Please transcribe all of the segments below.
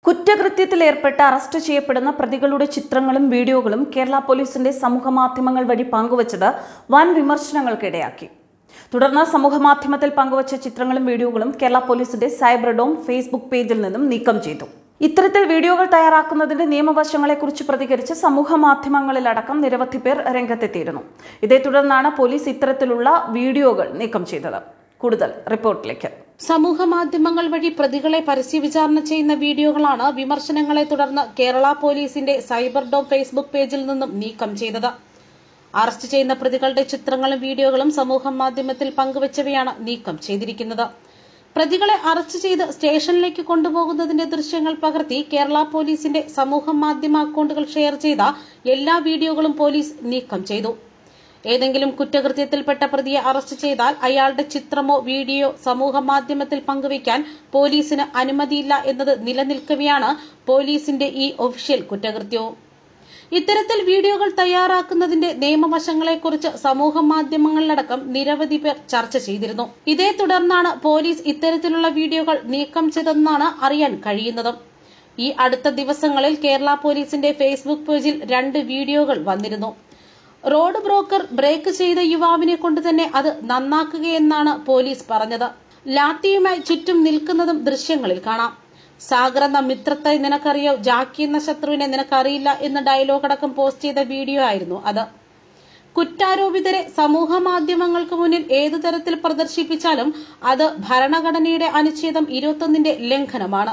കുറ്റകൃത്യത്തിൽ ഏർപ്പെട്ട് അറസ്റ്റ് ചെയ്യപ്പെടുന്ന പ്രതികളുടെ ചിത്രങ്ങളും വീഡിയോകളും കേരള പോലീസിന്റെ സമൂഹമാധ്യമങ്ങൾ വഴി പങ്കുവച്ചത് വൻ വിമർശനങ്ങൾക്കിടയാക്കി തുടർന്ന് സമൂഹമാധ്യമത്തിൽ പങ്കുവച്ച ചിത്രങ്ങളും വീഡിയോകളും കേരള പോലീസിന്റെ സൈബർ ഡോം ഫേസ്ബുക്ക് പേജിൽ നിന്നും നീക്കം ചെയ്തു ഇത്തരത്തിൽ വീഡിയോകൾ തയ്യാറാക്കുന്നതിന്റെ നിയമവശങ്ങളെക്കുറിച്ച് പ്രതികരിച്ച് സമൂഹ മാധ്യമങ്ങളിലടക്കം നിരവധി പേർ രംഗത്തെത്തിയിരുന്നു ഇതേ തുടർന്നാണ് പോലീസ് ഇത്തരത്തിലുള്ള വീഡിയോകൾ നീക്കം ചെയ്തത് കൂടുതൽ റിപ്പോർട്ടിലേക്ക് സമൂഹ മാധ്യമങ്ങൾ വഴി പ്രതികളെ പരസ്യ വിചാരണ ചെയ്യുന്ന വീഡിയോകളാണ് വിമർശനങ്ങളെ തുടർന്ന് കേരള പോലീസിന്റെ സൈബർ ഡോം ഫേസ്ബുക്ക് പേജിൽ നിന്നും നീക്കം ചെയ്തത് അറസ്റ്റ് ചെയ്യുന്ന പ്രതികളുടെ ചിത്രങ്ങളും വീഡിയോകളും സമൂഹ മാധ്യമത്തിൽ പങ്കുവച്ചവയാണ് നീക്കം ചെയ്തിരിക്കുന്നത് പ്രതികളെ അറസ്റ്റ് ചെയ്ത് സ്റ്റേഷനിലേക്ക് കൊണ്ടുപോകുന്നതിന്റെ ദൃശ്യങ്ങൾ പകർത്തി കേരള പോലീസിന്റെ സമൂഹ മാധ്യമ അക്കൌണ്ടുകൾ ഷെയർ ചെയ്ത എല്ലാ വീഡിയോകളും പോലീസ് നീക്കം ചെയ്തു ഏതെങ്കിലും കുറ്റകൃത്യത്തിൽപ്പെട്ട പ്രതിയെ അറസ്റ്റ് ചെയ്താൽ അയാളുടെ ചിത്രമോ വീഡിയോ സമൂഹ മാധ്യമത്തിൽ പങ്കുവയ്ക്കാൻ പോലീസിന് അനുമതിയില്ല എന്നത് നിലനിൽക്കവെയാണ് പോലീസിന്റെ ഈ ഒഫീഷ്യൽ കുറ്റകൃത്യവും ഇത്തരത്തിൽ വീഡിയോകൾ തയ്യാറാക്കുന്നതിന്റെ നിയമവശങ്ങളെക്കുറിച്ച് സമൂഹ മാധ്യമങ്ങളിലടക്കം നിരവധി പേർ ചർച്ച ചെയ്തിരുന്നു ഇതേ തുടർന്നാണ് പോലീസ് ഇത്തരത്തിലുള്ള വീഡിയോകൾ നീക്കം ചെയ്തതെന്നാണ് അറിയാൻ കഴിയുന്നത് ഈ അടുത്ത ദിവസങ്ങളിൽ കേരള പോലീസിന്റെ ഫേസ്ബുക്ക് പേജിൽ രണ്ട് വീഡിയോകൾ വന്നിരുന്നു റോഡ് ബ്രോക്കർ ബ്രേക്ക് ചെയ്ത യുവാവിനെ കൊണ്ട് തന്നെ അത് നന്നാക്കുകയെന്നാണ് പോലീസ് പറഞ്ഞത് ലാത്തിയുമായി ചുറ്റും നിൽക്കുന്നതും ദൃശ്യങ്ങളിൽ കാണാം സാഗർ എന്ന മിത്രത്തെ നിനക്കറിയോ ജാക്കി എന്ന ശത്രുവിനെ നിനക്കറിയില്ല എന്ന ഡയലോഗ് അടക്കം പോസ്റ്റ് ചെയ്ത വീഡിയോ ആയിരുന്നു അത് കുറ്റാരോപിതരെ സമൂഹ മാധ്യമങ്ങൾക്ക് മുന്നിൽ ഏതു തരത്തിൽ പ്രദർശിപ്പിച്ചാലും അത് ഭരണഘടനയുടെ അനുച്ഛേദം ഇരുപത്തൊന്നിന്റെ ലംഘനമാണ്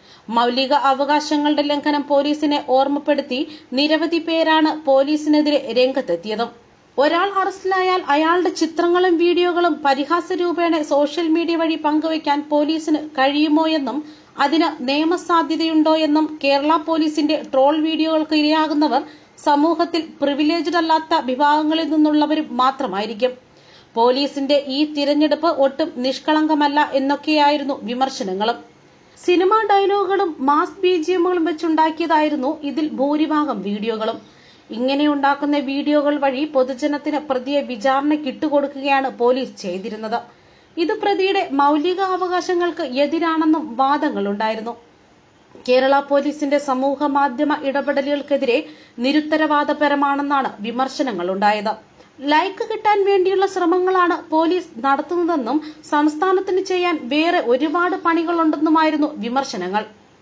മൌലിക അവകാശങ്ങളുടെ ലംഘനം പോലീസിനെ ഓർമ്മപ്പെടുത്തി നിരവധി പേരാണ് പോലീസിനെതിരെ രംഗത്തെത്തിയത് ഒരാൾ അറസ്റ്റിലായാൽ അയാളുടെ ചിത്രങ്ങളും വീഡിയോകളും പരിഹാസ രൂപേണ സോഷ്യൽ മീഡിയ വഴി പങ്കുവയ്ക്കാൻ പോലീസിന് കഴിയുമോ എന്നും അതിന് നിയമസാധ്യതയുണ്ടോ എന്നും കേരള പോലീസിന്റെ ട്രോൾ വീഡിയോകൾക്ക് ഇരയാകുന്നവർ സമൂഹത്തിൽ പ്രിവിലേജ്ഡ് അല്ലാത്ത വിഭാഗങ്ങളിൽ നിന്നുള്ളവരും മാത്രമായിരിക്കും പോലീസിന്റെ ഈ തിരഞ്ഞെടുപ്പ് ഒട്ടും നിഷ്കളങ്കമല്ല എന്നൊക്കെയായിരുന്നു വിമർശനങ്ങളും സിനിമ ഡയലോഗുകളും മാസ് ബിജിഎമ്മുകളും വെച്ചുണ്ടാക്കിയതായിരുന്നു ഇതിൽ ഭൂരിഭാഗം വീഡിയോകളും ഇങ്ങനെ ഉണ്ടാക്കുന്ന വീഡിയോകൾ വഴി പൊതുജനത്തിന് പ്രതിയെ വിചാരണ കിട്ടുകൊടുക്കുകയാണ് പോലീസ് ചെയ്തിരുന്നത് ഇത് പ്രതിയുടെ മൌലിക അവകാശങ്ങൾക്ക് എതിരാണെന്നും വാദങ്ങളുണ്ടായിരുന്നു കേരള പോലീസിന്റെ സമൂഹ മാധ്യമ ഇടപെടലുകൾക്കെതിരെ നിരുത്തരവാദപരമാണെന്നാണ് വിമർശനങ്ങളുണ്ടായത് ലൈക്ക് കിട്ടാൻ വേണ്ടിയുള്ള ശ്രമങ്ങളാണ് പോലീസ് നടത്തുന്നതെന്നും സംസ്ഥാനത്തിന് ചെയ്യാൻ വേറെ ഒരുപാട് പണികളുണ്ടെന്നുമായിരുന്നു വിമർശനങ്ങൾ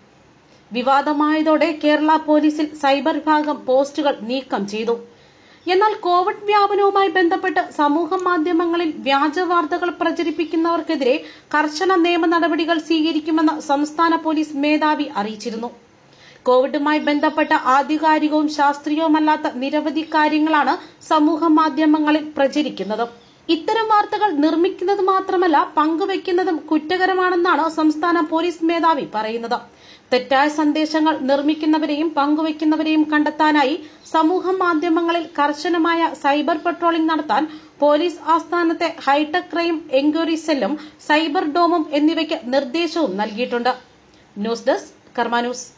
വിവാദമായതോടെ കേരള പോലീസിൽ സൈബർ വിഭാഗം പോസ്റ്റുകൾ നീക്കം ചെയ്തു എന്നാൽ കോവിഡ് വ്യാപനവുമായി ബന്ധപ്പെട്ട് സമൂഹ മാധ്യമങ്ങളിൽ വ്യാജ വാർത്തകൾ പ്രചരിപ്പിക്കുന്നവർക്കെതിരെ കർശന നിയമ നടപടികൾ സ്വീകരിക്കുമെന്ന് സംസ്ഥാന പോലീസ് മേധാവി അറിയിച്ചിരുന്നു കോവിഡുമായി ബന്ധപ്പെട്ട ആധികാരികവും ശാസ്ത്രീയവുമല്ലാത്ത നിരവധി കാര്യങ്ങളാണ് സമൂഹ മാധ്യമങ്ങളിൽ പ്രചരിക്കുന്നത് ഇത്തരം വാർത്തകൾ നിർമ്മിക്കുന്നത് മാത്രമല്ല പങ്കുവയ്ക്കുന്നതും കുറ്റകരമാണെന്നാണ് സംസ്ഥാന പോലീസ് മേധാവി പറയുന്നത് തെറ്റായ സന്ദേശങ്ങൾ നിർമ്മിക്കുന്നവരെയും പങ്കുവയ്ക്കുന്നവരെയും കണ്ടെത്താനായി സമൂഹ മാധ്യമങ്ങളിൽ കർശനമായ സൈബർ പട്രോളിംഗ് നടത്താൻ പോലീസ് ആസ്ഥാനത്തെ ഹൈടെക് ക്രൈം എൻക്വയറി സെല്ലും സൈബർ ഡോമും എന്നിവയ്ക്ക് നിർദ്ദേശവും നൽകിയിട്ടുണ്ട് ന്യൂസ് ഡെസ്ക് കർമ്മ ന്യൂസ്